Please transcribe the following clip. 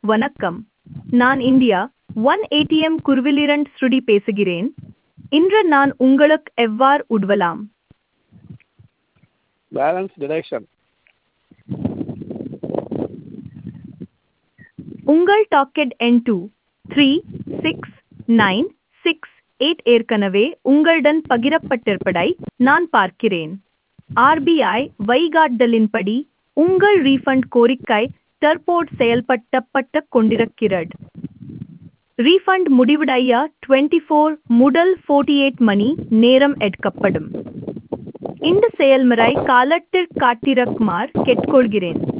வணக்கம் நான் India one ATM குருவிலிரண்ட் ஸ்ருடி பேசுகிறேன் இன்று நான் உங்களுக்கு எவ்வாறு உதவலாம் பேலன்ஸ் டிடக்ஷன் உங்கள் டாக்கெட் எண் two three six nine six eight ஏற்கனவே உங்களுடன் பகிரப்பட்டிருப்பதை நான் பார்க்கிறேன் ஆர்பிஐ வழிகாட்டுதலின்படி உங்கள் ரீஃபண்ட் கோரிக்கை தற்போது செயல்படுத்தப்பட்டு கொண்டிருக்கிறது ரீஃபண்ட் முடிவடைய டுவெண்ட்டி ஃபோர் முதல் ஃபோர்ட்டி எயிட் மணி நேரம் எடுக்கப்படும் இந்த செயல்முறை காலத்திற்கு காட்டிருக்குமாறு கேட்டுக்கொள்கிறேன்